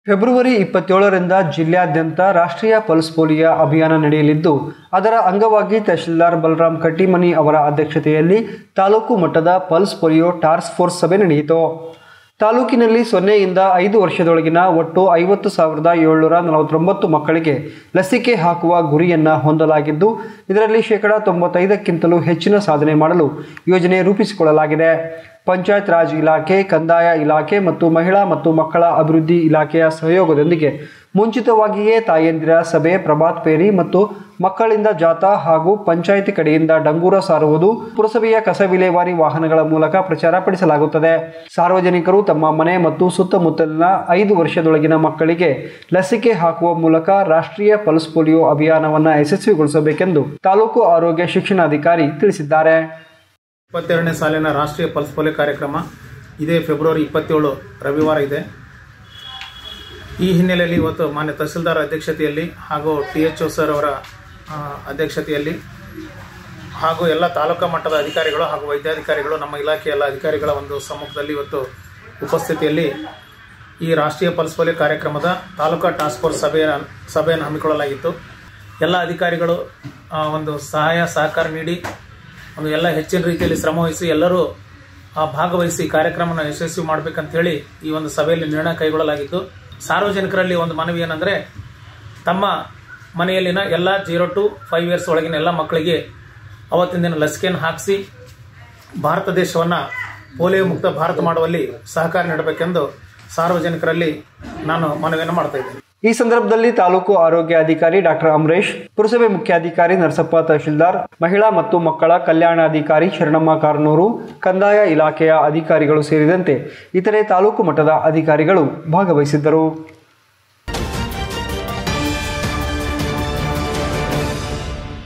February ಇಪ್ಪತ್ತೇಳರಿಂದ ಜಿಲ್ಲೆಯಾದ್ಯಂತ ರಾಷ್ಟ್ರೀಯ pulse polio ಅಭಿಯಾನ ನಡೆಯಲಿದ್ದು ಅದರ ಅಂಗವಾಗಿ ತಹಶೀಲ್ದಾರ್ ಬಲರಾಮ್ ಕಟ್ಟಿಮನಿ ಅವರ ಅಧ್ಯಕ್ಷತೆಯಲ್ಲಿ ತಾಲೂಕು ಮಟ್ಟದ ಪಲ್ಸ್ ಪೋಲಿಯೋ ಟಾಸ್ಕ್ ಫೋರ್ಸ್ ಸಭೆ ನಡೆಯಿತು ತಾಲೂಕಿನಲ್ಲಿ ಸೊನ್ನೆಯಿಂದ ಐದು ವರ್ಷದೊಳಗಿನ ಒಟ್ಟು ಐವತ್ತು ಸಾವಿರದ ಏಳ್ನೂರ ನಲವತ್ತೊಂಬತ್ತು ಮಕ್ಕಳಿಗೆ ಲಸಿಕೆ ಹಾಕುವ ಗುರಿಯನ್ನು ಹೊಂದಲಾಗಿದ್ದು ಇದರಲ್ಲಿ ಶೇಕಡ ತೊಂಬತ್ತೈದಕ್ಕಿಂತಲೂ ಹೆಚ್ಚಿನ ಸಾಧನೆ ಮಾಡಲು ಯೋಜನೆ ರೂಪಿಸಿಕೊಳ್ಳಲಾಗಿದೆ ಪಂಚಾಯತ್ ರಾಜ್ ಇಲಾಖೆ ಕಂದಾಯ ಇಲಾಖೆ ಮತ್ತು ಮಹಿಳಾ ಮತ್ತು ಮಕ್ಕಳ ಅಭಿವೃದ್ಧಿ ಇಲಾಖೆಯ ಸಹಯೋಗದೊಂದಿಗೆ ಮುಂಚಿತವಾಗಿಯೇ ತಾಯಂದಿರ ಸಭೆ ಪ್ರಭಾತ್ ಪೇರಿ ಮತ್ತು ಮಕ್ಕಳಿಂದ ಜಾಥಾ ಹಾಗೂ ಪಂಚಾಯಿತಿ ಕಡೆಯಿಂದ ಡಂಗೂರ ಸಾರುವುದು ಪುರಸಭೆಯ ಕಸ ವಿಲೇವಾರಿ ವಾಹನಗಳ ಮೂಲಕ ಪ್ರಚಾರ ಪಡಿಸಲಾಗುತ್ತದೆ ಸಾರ್ವಜನಿಕರು ತಮ್ಮ ಮನೆ ಮತ್ತು ಸುತ್ತಮುತ್ತಲಿನ ಐದು ವರ್ಷದೊಳಗಿನ ಮಕ್ಕಳಿಗೆ ಲಸಿಕೆ ಹಾಕುವ ಮೂಲಕ ರಾಷ್ಟ್ರೀಯ ಪಲ್ಸ್ ಪೋಲಿಯೋ ಅಭಿಯಾನವನ್ನು ಯಶಸ್ವಿಗೊಳಿಸಬೇಕೆಂದು ತಾಲೂಕು ಆರೋಗ್ಯ ಶಿಕ್ಷಣಾಧಿಕಾರಿ ತಿಳಿಸಿದ್ದಾರೆ ಇಪ್ಪತ್ತೆರಡನೇ ಸಾಲಿನ ರಾಷ್ಟ್ರೀಯ ಪಲ್ಸ್ ಪೋಲಿಯೋ ಕಾರ್ಯಕ್ರಮ ಇದೇ ಫೆಬ್ರವರಿ ಇಪ್ಪತ್ತೇಳು ರವಿವಾರ ಇದೆ ಈ ಹಿನ್ನೆಲೆಯಲ್ಲಿ ಇವತ್ತು ಮಾನ್ಯ ತಹಸೀಲ್ದಾರ್ ಅಧ್ಯಕ್ಷತೆಯಲ್ಲಿ ಹಾಗೂ ಟಿ ಎಚ್ ಒ ಸರ್ ಅವರ ಆ, ಅಧ್ಯಕ್ಷತೆಯಲ್ಲಿ ಹಾಗೂ ಎಲ್ಲ ತಾಲೂಕಾ ಮಟ್ಟದ ಅಧಿಕಾರಿಗಳು ಹಾಗೂ ವೈದ್ಯಾಧಿಕಾರಿಗಳು ನಮ್ಮ ಇಲಾಖೆಯ ಎಲ್ಲ ಅಧಿಕಾರಿಗಳ ಒಂದು ಸಮ್ಮುಖದಲ್ಲಿ ಇವತ್ತು ಉಪಸ್ಥಿತಿಯಲ್ಲಿ ಈ ರಾಷ್ಟ್ರೀಯ ಪಲ್ಸ್ ಪೋಲಿಯೋ ಕಾರ್ಯಕ್ರಮದ ತಾಲೂಕಾ ಟಾಸ್ಕ್ ಫೋರ್ಸ್ ಸಭೆಯ ಸಭೆಯನ್ನು ಹಮ್ಮಿಕೊಳ್ಳಲಾಗಿತ್ತು ಎಲ್ಲ ಅಧಿಕಾರಿಗಳು ಆ, ಒಂದು ಸಹಾಯ ಸಹಕಾರ ನೀಡಿ ಒಂದು ಎಲ್ಲ ಹೆಚ್ಚಿನ ರೀತಿಯಲ್ಲಿ ಶ್ರಮವಹಿಸಿ ಎಲ್ಲರೂ ಆ, ಭಾಗವಹಿಸಿ ಕಾರ್ಯಕ್ರಮನ ಯಶಸ್ವಿ ಮಾಡಬೇಕಂತೇಳಿ ಈ ಒಂದು ಸಭೆಯಲ್ಲಿ ನಿರ್ಣಯ ಕೈಗೊಳ್ಳಲಾಗಿತ್ತು ಸಾರ್ವಜನಿಕರಲ್ಲಿ ಒಂದು ಮನವಿ ಏನಂದರೆ ತಮ್ಮ ಮನೆಯಲ್ಲಿನ ಎಲ್ಲ ಜೀರೋ ಟು ಫೈವ್ ಇಯರ್ಸ್ ಒಳಗಿನ ಎಲ್ಲ ಮಕ್ಕಳಿಗೆ ಅವತ್ತಿನ ದಿನ ಲಸಿಕೆಯನ್ನು ಹಾಕಿಸಿ ಭಾರತ ದೇಶವನ್ನು ಪೋಲಿಯೋ ಮುಕ್ತ ಭಾರತ ಮಾಡುವಲ್ಲಿ ಸಹಕಾರ ನೀಡಬೇಕೆಂದು ಸಾರ್ವಜನಿಕರಲ್ಲಿ ನಾನು ಮನವಿಯನ್ನು ಮಾಡ್ತಾ ಇದ್ದೇನೆ ಈ ಸಂದರ್ಭದಲ್ಲಿ ತಾಲೂಕು ಆರೋಗ್ಯ ಅಧಿಕಾರಿ ಡಾಕ್ಟರ್ ಅಮರೇಶ್ ಪುರಸಭೆ ಮುಖ್ಯಾಧಿಕಾರಿ ನರಸಪ್ಪ ತಹಶೀಲ್ದಾರ್ ಮಹಿಳಾ ಮತ್ತು ಮಕ್ಕಳ ಕಲ್ಯಾಣಾಧಿಕಾರಿ ಶರಣಮ್ಮ ಕಾರ್ನೂರು ಕಂದಾಯ ಇಲಾಖೆಯ ಅಧಿಕಾರಿಗಳು ಸೇರಿದಂತೆ ಇತರೆ ತಾಲೂಕು ಮಟ್ಟದ ಅಧಿಕಾರಿಗಳು ಭಾಗವಹಿಸಿದ್ದರು